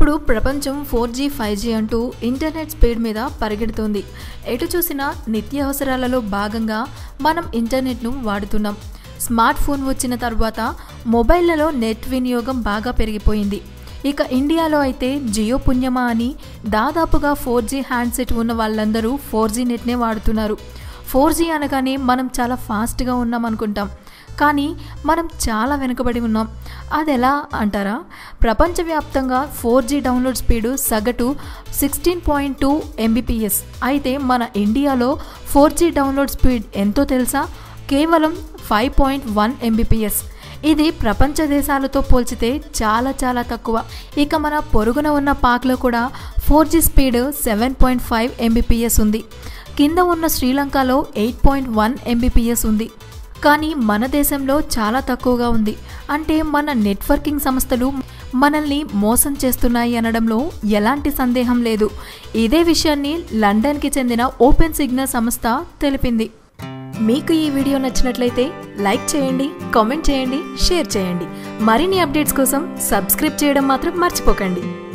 ఇప్పుడు ప్రపంచం four G five G అంటూ ఇంటర్నెట్ స్పీడ్ మీద పరిగెడుతోంది ఎటు చూసినా నిత్యావసరాలలో భాగంగా మనం ఇంటర్నెట్ను వాడుతున్నాం స్మార్ట్ ఫోన్ వచ్చిన తర్వాత మొబైళ్లలో నెట్ వినియోగం బాగా పెరిగిపోయింది ఇక ఇండియాలో అయితే జియో పుణ్యమా అని దాదాపుగా ఫోర్ జీ హ్యాండ్సెట్ ఉన్న వాళ్ళందరూ ఫోర్ జీ నెట్నే వాడుతున్నారు ఫోర్ జీ అనగానే మనం చాలా ఫాస్ట్గా ఉన్నాం అనుకుంటాం కానీ మనం చాలా వెనుకబడి ఉన్నాం అది ఎలా అంటారా ప్రపంచవ్యాప్తంగా ఫోర్ జీ డౌన్లోడ్ స్పీడు సగటు సిక్స్టీన్ పాయింట్ టూ ఎంబీపీఎస్ అయితే మన ఇండియాలో ఫోర్ జీ డౌన్లోడ్ స్పీడ్ ఎంతో తెలుసా కేవలం ఫైవ్ పాయింట్ వన్ ఎంబీపీఎస్ ఇది ప్రపంచ దేశాలతో పోల్చితే చాలా చాలా తక్కువ ఇక మన పొరుగున ఉన్న పాక్లో కూడా four G speed seven point five Mbps ఉంది కింద ఉన్న శ్రీలంకలో ఎయిట్ పాయింట్ వన్ ఎంబీపీఎస్ ఉంది కానీ మన దేశంలో చాలా తక్కువగా ఉంది అంటే మన నెట్వర్కింగ్ సంస్థలు మనల్ని మోసం చేస్తున్నాయి అనడంలో ఎలాంటి సందేహం లేదు ఇదే విషయాన్ని లండన్కి చెందిన ఓపెన్ సిగ్నల్ సంస్థ తెలిపింది మీకు ఈ వీడియో నచ్చినట్లయితే లైక్ చేయండి కామెంట్ చేయండి షేర్ చేయండి మరిన్ని అప్డేట్స్ కోసం సబ్స్క్రైబ్ చేయడం మాత్రం మర్చిపోకండి